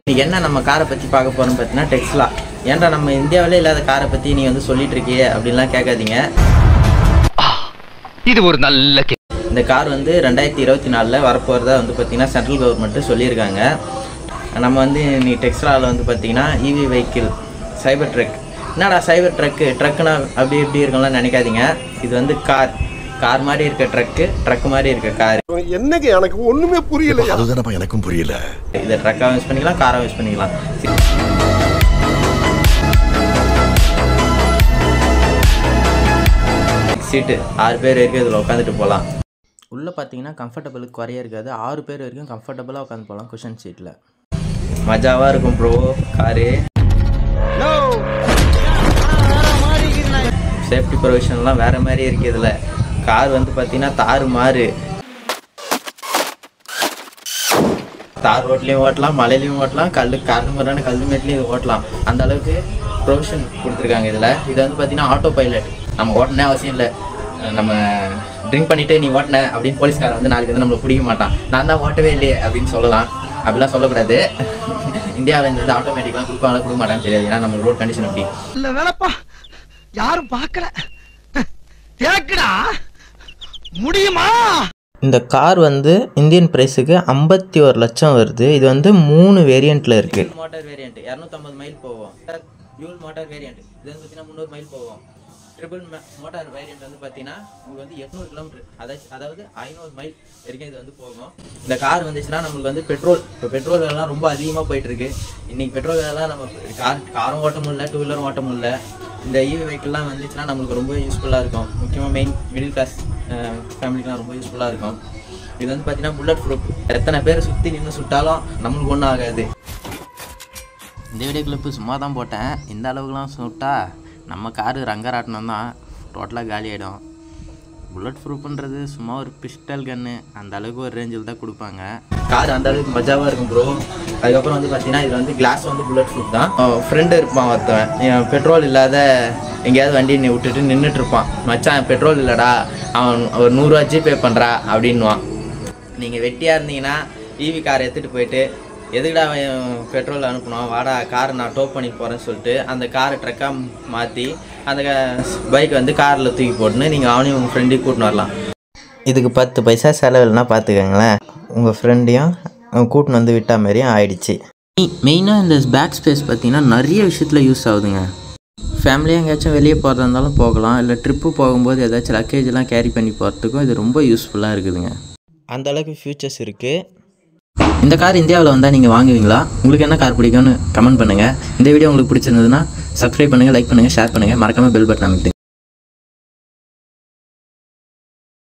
இன்னைக்கு என்ன நம்ம காரை பற்றி பார்க்க போகிறோம் பார்த்தீங்கன்னா டெக்ஸ்லா ஏன்டா நம்ம இந்தியாவிலே இல்லாத காரை பற்றி நீ வந்து சொல்லிட்டு இருக்கியே அப்படின்லாம் கேட்காதீங்க இது ஒரு நல்ல கே இந்த கார் வந்து ரெண்டாயிரத்தி இருபத்தி நாலில் வரப்போகிறதா வந்து பார்த்தீங்கன்னா சென்ட்ரல் கவர்மெண்ட்டு சொல்லியிருக்காங்க நம்ம வந்து நீ டெக்ஸ்லாவில் வந்து பார்த்தீங்கன்னா இவி வெஹிக்கிள் சைபர் ட்ரக் என்னடா சைபர் ட்ரக்கு ட்ரக்குனா அப்படி இப்படி இருக்கும்லாம் நினைக்காதீங்க இது வந்து கார் கார் மாதிரி இருக்க ட்ரக்கு ட்ரக் மாதிரி இருக்க கார் என்னங்க எனக்கு ஒண்ணுமே புரியல அதுதானப்பா எனக்கும் புரியல இதை ட்ரக்காக யூஸ் பண்ணிக்கலாம் காராக யூஸ் பண்ணிக்கலாம் சீட்டு ஆறு பேர் வரைக்கும் இதில் உட்காந்துட்டு போகலாம் உள்ளே பார்த்தீங்கன்னா கம்ஃபர்டபுளுக்கு குறைய இருக்காது ஆறு பேர் வரைக்கும் கம்ஃபர்டபுளாக உட்காந்து போகலாம் குஷன் சீட்டில் மஜாவாக இருக்கும் ப்ரோ காரு சேஃப்டி ப்ரொவிஷன்லாம் வேறு மாதிரி இருக்குது இதில் கார் வந்து பார்த்தீங்கன்னா தாறு மாறு தார் ரோட்லேயும் ஓட்டலாம் மலையிலையும் ஓட்டலாம் கல் கரண்டு முறையான கல் மேட்லேயும் இது ஓட்டலாம் அந்த அளவுக்கு ப்ரொவிஷன் கொடுத்துருக்காங்க இதில் இது வந்து பார்த்தீங்கன்னா ஆட்டோ பைலட் நம்ம ஓட்டனே அவசியம் இல்லை நம்ம ட்ரிங்க் பண்ணிட்டு நீ ஓட்டின அப்படின்னு போலீஸ்காரன் வந்து நாளைக்கு வந்து நம்மளை பிடிக்க மாட்டான் நான் தான் ஓட்டவே இல்லையே அப்படின்னு சொல்லலாம் அப்படிலாம் சொல்லக்கூடாது இந்தியாவில் இந்த ஆட்டோமேட்டிக்லாம் கொடுப்பாங்களா கொடுக்க மாட்டான்னு தெரியாது ஏன்னா நம்ம ரோட் கண்டிஷன் அப்படி இல்ல வேலைப்பா யாரும் பார்க்கல தேக்குடா முடியுமா இந்த கார் வந்து இந்தியன் ப்ரைஸுக்கு ஐம்பத்தி ஒரு லட்சம் வருது இது வந்து மூணு வேரியண்ட்டில் இருக்குது மோட்டார் வேரியண்ட் இரநூத்தம்பது மைல் போவோம் டியூல் மோட்டார் வேரியண்ட் இது வந்து பார்த்தீங்கன்னா முந்நூறு மைல் போவோம் ட்ரிபிள் மோட்டார் வேரியண்ட் வந்து பார்த்தீங்கன்னா உங்களுக்கு வந்து எட்நூறு கிலோமீட்டர் அதாவது அதாவது ஐநூறு மைல் வரைக்கும் இது வந்து போகும் இந்த கார் வந்துச்சுன்னா நம்மளுக்கு வந்து பெட்ரோல் இப்போ பெட்ரோல் விலைலாம் ரொம்ப அதிகமாக போயிட்டு இருக்கு இன்னைக்கு பெட்ரோல் விலைலாம் நம்ம கார் காரும் ஓட்ட முடியல டூ வீலரும் ஓட்ட முடியல இந்த இவி வெஹிக்கிள்லாம் வந்துச்சுன்னா நம்மளுக்கு ரொம்ப யூஸ்ஃபுல்லாக இருக்கும் முக்கியமாக மெயின் மிடில் கிளாஸ் ஃபேமிலிக்கெலாம் ரொம்ப யூஸ்ஃபுல்லாக இருக்கும் இது வந்து பார்த்தீங்கன்னா புல்லட் ப்ரூஃப் எத்தனை பேர் சுற்றி நின்று சுட்டாலும் நம்மளுக்கு ஒன்றும் ஆகாது இந்த வீடியோ கிளிப்பு சும்மா தான் போட்டேன் இந்த அளவுக்குலாம் சுட்டா நம்ம காரு ரங்கராட்டினம் தான் டோட்டலாக காலி ஆகிடும் புல்லட் ப்ரூஃப்ன்றது சும்மா ஒரு பிஸ்டல் கன்று அந்த அளவுக்கு ஒரு ரேஞ்சில் தான் கொடுப்பாங்க கார் அந்த அளவுக்கு மஜாவாக இருக்கும் ப்ரோ அதுக்கப்புறம் வந்து பார்த்தீங்கன்னா இதில் வந்து கிளாஸ் வந்து புல்லட் ப்ரூஃப் தான் ஃப்ரெண்டு இருப்பான் ஒருத்தவன் பெட்ரோல் இல்லாத எங்கேயாவது வண்டி நீ விட்டுட்டு நின்றுட்டு இருப்பான் மச்சான் பெட்ரோல் இல்லைடா அவன் ஒரு நூறுரூவா ஜிபே பண்ணுறா அப்படின்வான் நீங்கள் வெட்டியாக இருந்தீங்கன்னா ஈவி கார் எடுத்துகிட்டு போயிட்டு எதுக்குடா அவன் பெட்ரோல் அனுப்பணும் வாடா காரை நான் டோப் பண்ணி போகிறேன்னு சொல்லிட்டு அந்த காரை ட்ரக்காக மாற்றி அந்த பைக் வந்து காரில் தூக்கி போட்டுன்னு நீங்கள் அவனையும் உங்கள் ஃப்ரெண்டையும் கூட்டின்னு வரலாம் இதுக்கு பத்து பைசா செலவில்னா பார்த்துக்கங்களேன் உங்கள் ஃப்ரெண்டையும் கூட்டின்னு வந்து விட்டா மாதிரியும் ஆயிடுச்சு மெயினாக இந்த பேக் ஸ்பேஸ் பார்த்தீங்கன்னா நிறைய விஷயத்தில் யூஸ் ஆகுதுங்க ஃபேமிலியாக எங்கேயாச்சும் வெளியே போகிறதா இருந்தாலும் போகலாம் இல்லை ட்ரிப்பு போகும்போது ஏதாச்சும் லக்கேஜ்லாம் கேரி பண்ணி போகிறதுக்கும் இது ரொம்ப யூஸ்ஃபுல்லாக இருக்குதுங்க அந்த அளவுக்கு ஃபியூச்சர்ஸ் இருக்குது இந்த கார் இந்தியாவில் வந்தால் நீங்கள் வாங்குவீங்களா உங்களுக்கு என்ன கார் பிடிக்கும்னு கமெண்ட் பண்ணுங்கள் இந்த வீடியோ உங்களுக்கு பிடிச்சிருந்ததுன்னா சப்ஸ்கிரைப் பண்ணுங்கள் லைக் பண்ணுங்கள் ஷேர் பண்ணுங்கள் மறக்காமல் பெல் பட்டன் அமைக்கிட்டு